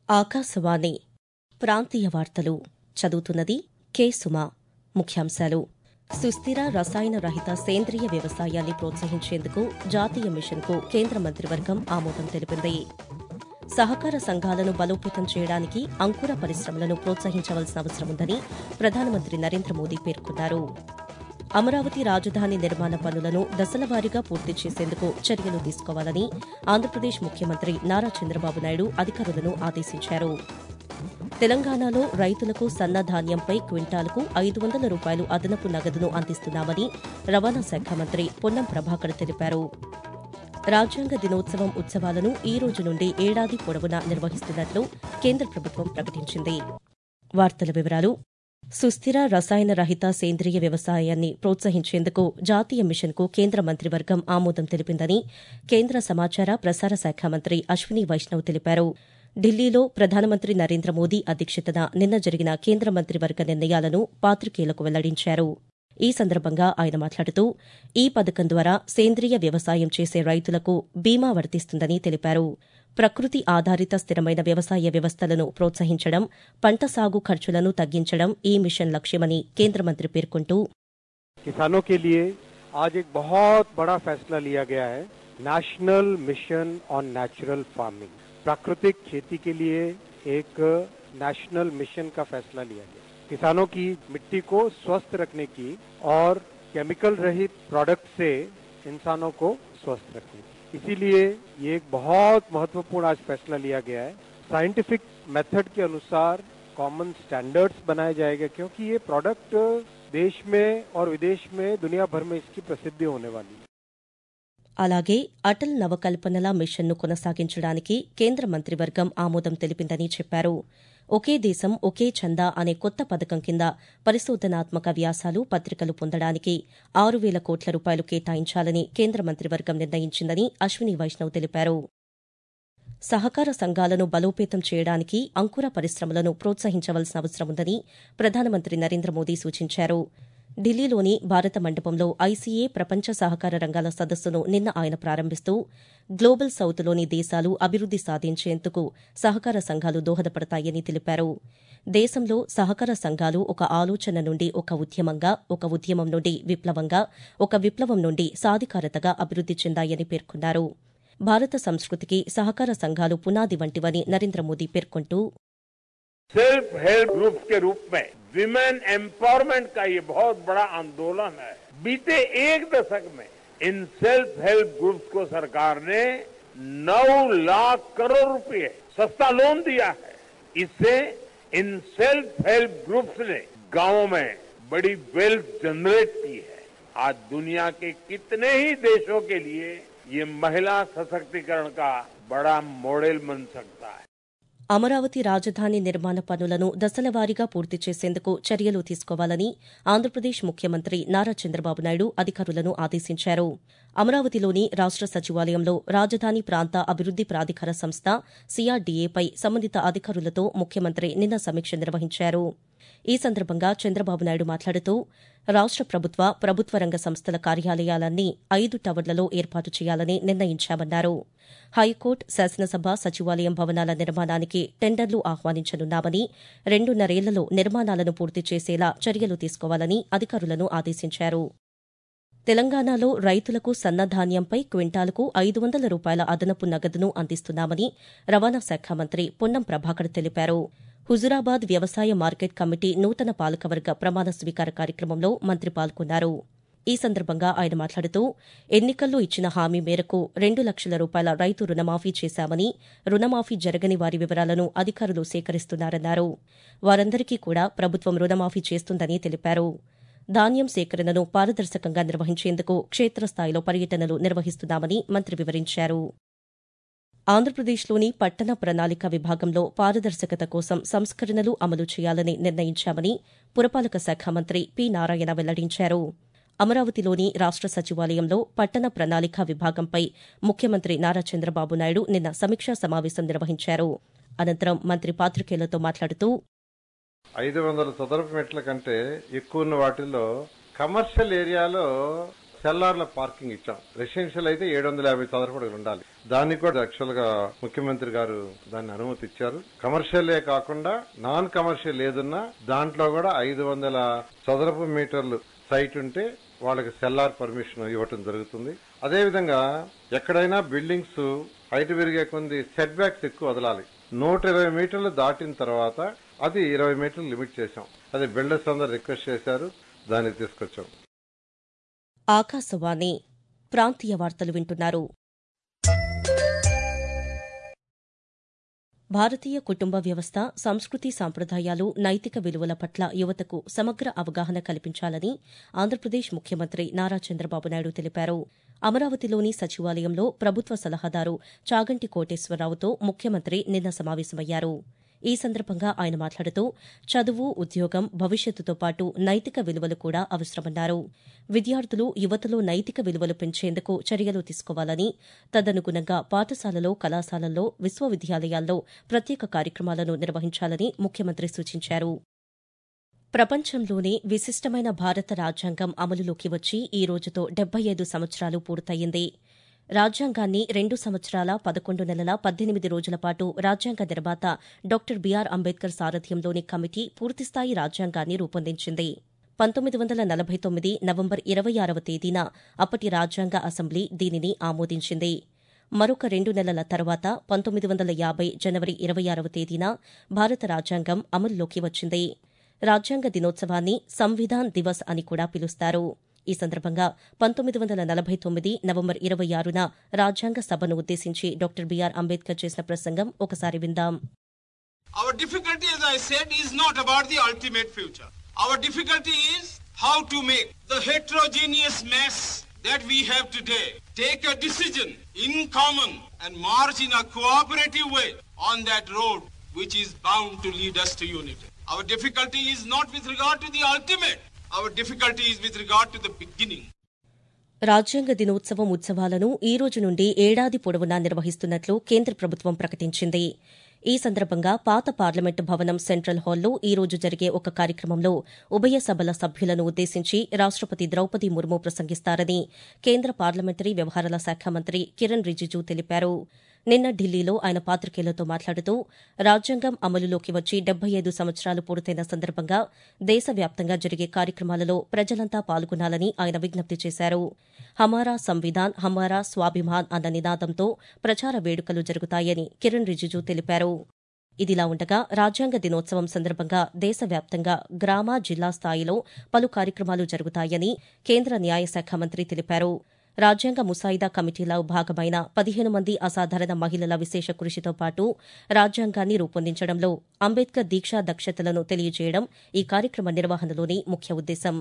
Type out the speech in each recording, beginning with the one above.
ఆకాశవాణి ప్రాంతీయ వార్తలు చదువుతున్నది కె సుమా ముఖ్యాంశాలు సుస్థిర రసాయన రహిత సేంద్రియ వ్యవసాయాన్ని ప్రోత్సహించేందుకు జాతీయ మిషన్కు కేంద్ర మంత్రివర్గం ఆమోదం తెలిపింది సహకార సంఘాలను బలోపేతం చేయడానికి అంకుర పరిశ్రమలను ప్రోత్సహించవలసిన అవసరముందని ప్రధానమంత్రి నరేంద్ర మోదీ పేర్కొన్నారు అమరావతి రాజధాని నిర్మాణ పనులను దశలవారీగా పూర్తి చేసేందుకు చర్యలు తీసుకోవాలని ఆంధ్రప్రదేశ్ ముఖ్యమంత్రి నారా చంద్రబాబు నాయుడు అధికారులను ఆదేశించారు తెలంగాణలో రైతులకు సన్న ధాన్యంపై క్వింటాలకు ఐదు వందల రూపాయలు అదనపు నగదును అందిస్తున్నామని రవాణా శాఖ మంత్రి పొన్నం ప్రభాకర్ తెలిపారు రాజ్యాంగ దినోత్సవం ఉత్సవాలను ఈ రోజు నుండి ఏడాది పొడవునా నిర్వహిస్తున్నట్లు కేంద్ర ప్రభుత్వం ప్రకటించింది వార్తల వివరాలు సుస్థిర రసాయన రహిత సేంద్రియ వ్యవసాయాన్ని ప్రోత్సహించేందుకు జాతీయ మిషన్కు కేంద్ర మంత్రివర్గం ఆమోదం తెలిపిందని కేంద్ర సమాచార ప్రసార శాఖ మంత్రి అశ్విని వైష్ణవ్ తెలిపారు ఢిల్లీలో ప్రధానమంత్రి నరేంద్ర మోదీ అధ్యక్షతన నిన్న జరిగిన కేంద్ర మంత్రివర్గ నిర్ణయాలను పాతికేయులకు వెల్లడించారు ఈ సందర్భంగా ఆయన మాట్లాడుతూ ఈ పథకం ద్వారా సేంద్రియ వ్యవసాయం చేసే రైతులకు బీమా వర్తిస్తుందని తెలిపారు ప్రకృతి ఆధారిత స్థిరమైన వ్యవసాయ వ్యవస్థలను ప్రోత్సహించడం పంట సాగు ఖర్చులను తగ్గించడం ఈ మిషన్ లక్ష్యమని కేంద్ర మంత్రి పేర్కొంటూ किसानों के लिए आज एक बहुत बड़ा फैसला लिया गया है national mission on natural farming प्राकृतिक खेती के लिए एक नेशनल मिशन का फैसला लिया गया किसानों की मिट्टी को स्वस्थ रखने की और केमिकल रहित प्रोडक्ट से इंसानों को स्वस्थ रखने की इसीलिए ये एक बहुत महत्वपूर्ण आज फैसला लिया गया है साइंटिफिक मेथड के अनुसार कॉमन स्टैंडर्ड्स बनाए जाएंगे क्योंकि ये प्रोडक्ट देश में और विदेश में दुनिया भर में इसकी प्रसिद्धि होने वाली है అలాగే అటల్ నవకల్పనల మిషన్ను కొనసాగించడానికి కేంద్ర మంత్రివర్గం ఆమోదం తెలిపిందని చెప్పారు ఒకే దేశం ఒకే చందా అనే కొత్త పథకం కింద పరిశోధనాత్మక వ్యాసాలు పత్రికలు పొందడానికి ఆరు వేల కోట్ల రూపాయలు కేటాయించాలని కేంద్ర మంత్రివర్గం నిర్ణయించిందని అశ్విని వైష్ణవ్ తెలిపారు సహకార సంఘాలను బలోపేతం చేయడానికి అంకుర పరిశ్రమలను ప్రోత్సహించవలసిన అవసరముందని ప్రధానమంత్రి నరేంద్ర మోదీ సూచించారు ఢిల్లీలోని భారత మండపంలో ఐసీఏ ప్రపంచ సహకార రంగాల సదస్సును నిన్న ఆయన ప్రారంభిస్తూ గ్లోబల్ సౌత్లోని దేశాలు అభివృద్ది సాధించేందుకు సహకార సంఘాలు దోహదపడతాయని తెలిపారు దేశంలో సహకార సంఘాలు ఒక ఆలోచన నుండి ఒక ఉద్యమంగా ఒక ఉద్యమం నుండి విప్లవంగా ఒక విప్లవం నుండి సాధికారతగా అభివృద్ది చెందాయని పేర్కొన్నారు భారత సంస్కృతికి సహకార సంఘాలు పునాది వంటివని నరేంద్ర మోదీ పేర్కొంటూ सेल्फ हेल्प ग्रुप के रूप में विमेन एम्पावरमेंट का ये बहुत बड़ा आंदोलन है बीते एक दशक में इन सेल्फ हेल्प ग्रुप्स को सरकार ने 9 लाख करोड़ रुपए सस्ता लोन दिया है इससे इन सेल्फ हेल्प ग्रुप्स ने गांवों में बड़ी वेल्थ जनरेट की है आज दुनिया के कितने ही देशों के लिए ये महिला सशक्तिकरण का बड़ा मॉडल बन सकता है అమరావతి రాజధాని నిర్మాణ పనులను దశలవారీగా పూర్తి చేసేందుకు చర్యలు తీసుకోవాలని ఆంధ్రప్రదేశ్ ముఖ్యమంత్రి నారా చంద్రబాబు నాయుడు అధికారులను ఆదేశించారు అమరావతిలోని రాష్ట సచివాలయంలో రాజధాని ప్రాంత అభివృద్ది ప్రాధికార సంస్థ సిఆర్డీఏపై సంబంధిత అధికారులతో ముఖ్యమంత్రి నిన్న సమీక్ష నిర్వహించారు ఈ సందర్భంగా చంద్రబాబు నాయుడు మాట్లాడుతూ రాష్ట ప్రభుత్వ ప్రభుత్వ రంగ సంస్థల కార్యాలయాలన్నీ ఐదు టవర్లలో ఏర్పాటు చేయాలని నిర్ణయించామన్నారు హైకోర్టు శాసనసభ సచివాలయం భవనాల నిర్మాణానికి టెండర్లు ఆహ్వానించనున్నామని రెండున్నరేళ్లలో నిర్మాణాలను పూర్తి చేసేలా చర్యలు తీసుకోవాలని అధికారులను ఆదేశించారు తెలంగాణలో రైతులకు సన్నధాన్యంపై క్వింటాలకు ఐదు వందల రూపాయల అదనపు నగదును అందిస్తున్నామని రవాణా శాఖ మంత్రి పొన్నం ప్రభాకర్ తెలిపారు హుజురాబాద్ వ్యవసాయ మార్కెట్ కమిటీ నూతన పాలకవర్గ ప్రమాణ స్వీకార కార్యక్రమంలో మంత్రి పాల్గొన్నారు ఈ సందర్భంగా ఆయన మాట్లాడుతూ ఎన్నికల్లో ఇచ్చిన హామీ మేరకు రెండు లక్షల రూపాయల రైతు రుణమాఫీ చేశామని రుణమాఫీ జరగని వారి వివరాలను అధికారులు సేకరిస్తున్నారన్నారు వారందరికీ కూడా ప్రభుత్వం రుణమాఫీ చేస్తుందని తెలిపారు ధాన్యం సేకరణను పారదర్శకంగా నిర్వహించేందుకు క్షేత్రస్థాయిలో పర్యటనలు నిర్వహిస్తున్నామని మంత్రి వివరించారు ఆంధ్రప్రదేశ్లోని పట్టణ ప్రణాళిక విభాగంలో పారదర్శకత కోసం సంస్కరణలు అమలు చేయాలని నిర్ణయించామని పురపాలక శాఖ మంత్రి పి నారాయణ వెల్లడించారు అమరావతిలోని రాష్ట సచివాలయంలో పట్టణ ప్రణాళిక విభాగంపై ముఖ్యమంత్రి నారా చంద్రబాబు నాయుడు నిన్న సమీక్షా సమావేశం నిర్వహించారు అనంతరం మంత్రి పాతికేయులతో మాట్లాడుతూ ఐదు వందల చదరపు మీటర్ల కంటే ఎక్కువ ఉన్న వాటిల్లో కమర్షియల్ ఏరియాలో సెల్లార్ల పార్కింగ్ ఇచ్చాం రెసిడెన్షియల్ అయితే ఏడు వందల యాభై చదరపడుగులు ఉండాలి దానికి కూడా యాక్చువల్ గా ముఖ్యమంత్రి గారు దాన్ని అనుమతి ఇచ్చారు కమర్షియలే కాకుండా నాన్ కమర్షియల్ ఏదున్నా దాంట్లో కూడా ఐదు వందల చదరపు మీటర్లు సైట్ ఉంటే వాళ్ళకి సెల్లార్ పర్మిషన్ ఇవ్వటం జరుగుతుంది అదేవిధంగా ఎక్కడైనా బిల్డింగ్స్ హైట్ పెరిగే కొంది సెట్ బ్యాక్స్ ఎక్కువ వదలాలి నూట ఇరవై మీటర్లు దాటిన తర్వాత అది ఇరవై మీటర్లు లిమిట్ చేశాం అది బిల్డర్స్ అందరు రిక్వెస్ట్ చేశారు దాన్ని తీసుకొచ్చాం ఆకాశవాణి ప్రాంతీయ వార్తలు వింటున్నారు భారతీయ కుటుంబ వ్యవస్థ సంస్కృతి సాంప్రదాయాలు నైతిక విలువల పట్ల యువతకు సమగ్ర అవగాహన కల్పించాలని ఆంధ్రప్రదేశ్ ముఖ్యమంత్రి నారా చంద్రబాబు నాయుడు తెలిపారు అమరావతిలోని సచివాలయంలో ప్రభుత్వ సలహాదారు చాగంటి కోటేశ్వరరావుతో ముఖ్యమంత్రి నిన్న సమావేశమయ్యారు ఈ సందర్భంగా ఆయన మాట్లాడుతూ చదువు ఉద్యోగం భవిష్యత్తుతో పాటు నైతిక విలువలు కూడా అవసరమన్నారు విద్యార్థులు యువతలో నైతిక విలువలు పెంచేందుకు చర్యలు తీసుకోవాలని తదనుగుణంగా పాఠశాలలో కళాశాలల్లో విశ్వవిద్యాలయాల్లో ప్రత్యేక కార్యక్రమాలను నిర్వహించాలని ముఖ్యమంత్రి సూచించారు ప్రపంచంలోనే విశిష్టమైన భారత రాజ్యాంగం అమలులోకి వచ్చి ఈ రోజుతో డెబ్బై ఐదు సంవత్సరాలు పూర్తయింది రాజ్యాంగాన్ని రెండు సంవత్సరాల పదకొండు నెలల పద్దెనిమిది రోజుల పాటు రాజ్యాంగ నిర్మాత డాక్టర్ బీఆర్ అంబేద్కర్ సారథ్యంలోని కమిటీ పూర్తిస్థాయి రాజ్యాంగాన్ని రూపొందించింది పంతొమ్మిది వందల నలభై తొమ్మిది నవంబర్ ఇరవై ఆరవ తేదీన అప్పటి రాజ్యాంగ అసెంబ్లీ దీనిని ఆమోదించింది మరొక రెండు నెలల తర్వాత పంతొమ్మిది వందల యాబై జనవరి ఇరవై ఆరవ తేదీన భారత రాజ్యాంగం అమల్లోకి వచ్చింది రాజ్యాంగ దినోత్సవాన్ని సంవిధాన్ దివస్ అని కూడా పిలుస్తారు ఈ సందర్భంగా పంతొమ్మిది వందల నలభై తొమ్మిది నవంబర్ ఇరవై ఆరున రాజ్యాంగ సభను ఉద్దేశించి డాక్టర్ బీఆర్ అంబేద్కర్ చేసిన ప్రసంగం ఒకసారి విందాం Our difficulty, as I said, is not about the ultimate future. Our difficulty is how to make the heterogeneous mess that we have today take a decision in common and march in a cooperative way on that road which is bound to lead us to unity. Our difficulty is not with regard to the ultimate. Our difficulty is with regard to the beginning. రాజ్యాంగ దినోత్సవం ఉత్సవాలను ఈ రోజు నుండి ఏడాది పొడవునా నిర్వహిస్తున్నట్లు కేంద్ర ప్రభుత్వం ప్రకటించింది ఈ సందర్భంగా పాత పార్లమెంటు భవనం సెంట్రల్ హాల్లో ఈ రోజు జరిగే ఒక కార్యక్రమంలో ఉభయ సభల సభ్యులను ఉద్దేశించి రాష్టపతి ద్రౌపది ముర్ము ప్రసంగిస్తారని కేంద్ర పార్లమెంటరీ వ్యవహారాల శాఖ మంత్రి కిరణ్ రిజిజు తెలిపారు నిన్న ఢిల్లీలో ఆయన పాతికేయులతో మాట్లాడుతూ రాజ్యాంగం అమలులోకి వచ్చి డెబ్బై ఐదు సంవత్సరాలు పూర్తయిన సందర్భంగా దేశవ్యాప్తంగా జరిగే కార్యక్రమాలలో ప్రజలంతా పాల్గొనాలని ఆయన విజ్ఞప్తి చేశారు హమారా సంవిధాన్ హమారా స్వాభిమాన్ అన్న నినాదంతో ప్రచార వేడుకలు జరుగుతాయని కిరణ్ రిజిజు తెలిపారు ఇదిలా ఉండగా రాజ్యాంగ దినోత్సవం సందర్భంగా దేశవ్యాప్తంగా గ్రామ జిల్లా స్థాయిలో పలు కార్యక్రమాలు జరుగుతాయని కేంద్ర న్యాయశాఖ మంత్రి తెలిపారు రాజ్యాంగ ముసాయిదా కమిటీలో భాగమైన పదిహేను మంది అసాధారణ మహిళల విశేష కృషితో పాటు రాజ్యాంగాన్ని రూపొందించడంలో అంబేద్కర్ దీక్షా దక్షతలను తెలియజేయడం ఈ కార్యక్రమ నిర్వహణలోని ముఖ్య ఉద్దేశం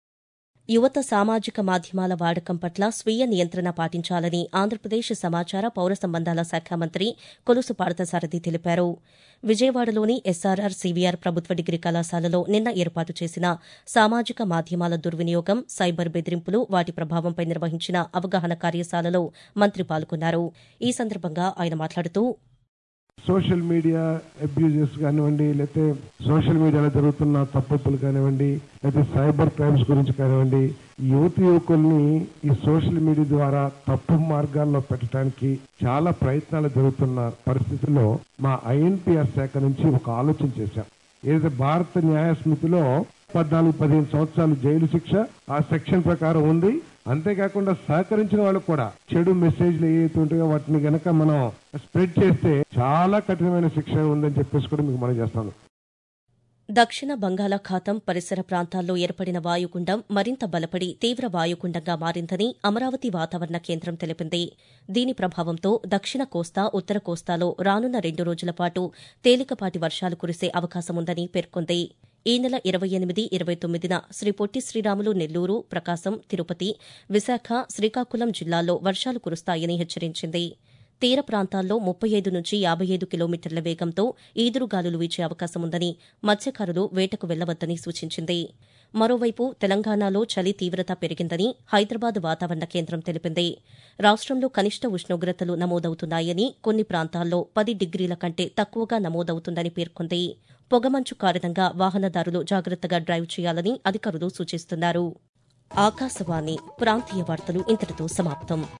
యువత సామాజిక మాధ్యమాల వాడకం పట్ల స్వీయ నియంత్రణ పాటించాలని ఆంధ్రప్రదేశ్ సమాచార పౌర సంబంధాల శాఖ మంత్రి కొలుసు పార్థసారథి తెలిపారు విజయవాడలోని ఎస్ఆర్ఆర్ సివిఆర్ ప్రభుత్వ డిగ్రీ కళాశాలలో నిన్న ఏర్పాటు చేసిన సామాజిక మాధ్యమాల దుర్వినియోగం సైబర్ బెదిరింపులు వాటి ప్రభావంపై నిర్వహించిన అవగాహన కార్యశాలలో మంత్రి పాల్గొన్నారు ఈ సందర్భంగా ఆయన మాట్లాడుతూ సోషల్ మీడియా అబ్యూజెస్ కానివ్వండి లేకపోతే సోషల్ మీడియాలో జరుగుతున్న తప్పులు కానివ్వండి లేకపోతే సైబర్ క్రైమ్స్ గురించి కానివ్వండి యువతి యువకుల్ని ఈ సోషల్ మీడియా ద్వారా తప్పు మార్గాల్లో పెట్టడానికి చాలా ప్రయత్నాలు జరుగుతున్న పరిస్థితుల్లో మా ఐఎన్పిఆర్ శాఖ నుంచి ఒక ఆలోచన చేశాం ఏదైతే భారత న్యాయ స్మృతిలో పద్నాలుగు పదిహేను సంవత్సరాలు జైలు శిక్ష ఆ సెక్షన్ ప్రకారం ఉంది అంతేకాకుండా సహకరించిన వాళ్ళకు కూడా చెడు మెసేజ్లు ఏవైతే ఉంటాయో వాటిని గనక మనం స్ప్రెడ్ చేస్తే చాలా కఠినమైన శిక్ష ఉందని చెప్పేసి కూడా మీకు మనం చేస్తాను దక్షిణ బంగాళాఖాతం పరిసర ప్రాంతాల్లో ఏర్పడిన వాయుగుండం మరింత బలపడి తీవ్ర వాయుగుండంగా మారిందని అమరావతి వాతావరణ కేంద్రం తెలిపింది దీని ప్రభావంతో దక్షిణ కోస్తా ఉత్తర కోస్తాలో రానున్న రెండు రోజుల పాటు తేలికపాటి వర్షాలు కురిసే అవకాశముందని పేర్కొంది ఈ నెల ఇరవై ఎనిమిది ఇరవై తొమ్మిదిన శ్రీ పొట్టి శ్రీరాములు నెల్లూరు ప్రకాశం తిరుపతి విశాఖ శ్రీకాకుళం జిల్లాల్లో వర్షాలు కురుస్తాయని హెచ్చరించింది తీర ప్రాంతాల్లో ముప్పై ఐదు నుంచి యాబై ఐదు కిలోమీటర్ల వేగంతో ఈదురుగాలులు వీచే అవకాశముందని మత్స్యకారులు వేటకు వెళ్లవద్దని సూచించింది మరోవైపు తెలంగాణలో చలి తీవ్రత పెరిగిందని హైదరాబాద్ వాతావరణ కేంద్రం తెలిపింది రాష్టంలో కనిష్ట ఉష్ణోగ్రతలు నమోదవుతున్నాయని కొన్ని ప్రాంతాల్లో పది డిగ్రీల కంటే తక్కువగా నమోదవుతుందని పేర్కొంది పొగమంచు కారణంగా వాహనదారులు జాగ్రత్తగా డ్రైవ్ చేయాలని అధికారులు సూచిస్తున్నారు ఆకాశవాణి ప్రాంతీయ వార్తలు ఇంతటితో సమాప్తం